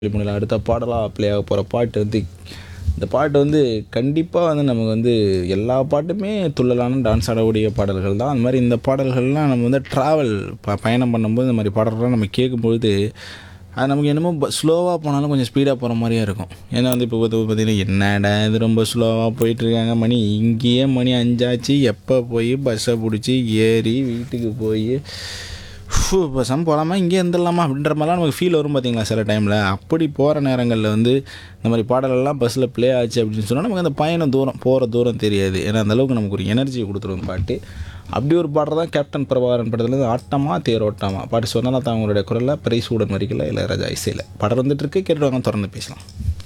முன்னில் அடுத்த பாடலாக ப்ளே ஆக போகிற பாட்டு வந்து இந்த பாட்டு வந்து கண்டிப்பாக வந்து நமக்கு வந்து எல்லா பாட்டுமே துள்ளலான டான்ஸ் ஆடக்கூடிய பாடல்கள் தான் அந்த மாதிரி இந்த பாடல்கள்லாம் நம்ம வந்து ட்ராவல் ப பயணம் பண்ணும்போது இந்த மாதிரி பாடல்கள்லாம் நம்ம கேட்கும்பொழுது அது நமக்கு என்னமோ ஸ்லோவாக போனாலும் கொஞ்சம் ஸ்பீடாக போகிற மாதிரியே இருக்கும் ஏன்னா வந்து இப்போ வந்து பார்த்தீங்கன்னா என்னடா இது ரொம்ப ஸ்லோவாக போயிட்டுருக்காங்க மணி இங்கேயே மணி அஞ்சாச்சு எப்போ போய் பஸ்ஸை பிடிச்சி ஏறி வீட்டுக்கு போய் ஃபு பசம் போகலாமா இங்கே இருந்துடலாமா அப்படின்ற மாதிரிலாம் நமக்கு ஃபீல் வரும் பார்த்தீங்களா சில டைமில் அப்படி போகிற நேரங்களில் வந்து இந்த மாதிரி பாடலெல்லாம் பஸ்ஸில் ப்ளே ஆச்சு அப்படின்னு சொன்னால் நமக்கு அந்த பயணம் தூரம் போகிற தூரம் தெரியாது ஏன்னா அந்த அளவுக்கு நமக்கு ஒரு எனர்ஜி கொடுத்துரும் பாட்டு அப்படி ஒரு பாட்டு தான் கேப்டன் பிரபாகரன் படத்துலேருந்து ஆட்டமா தேரோட்டமா பாட்டு சொன்னால் தான் அவங்களுடைய குரலில் பிரைஸ் உடன் வரிக்கல இளையராஜா இசையில் படம் வந்துட்டு இருக்கு கேட்டுவாங்க தொடர்ந்து பேசலாம்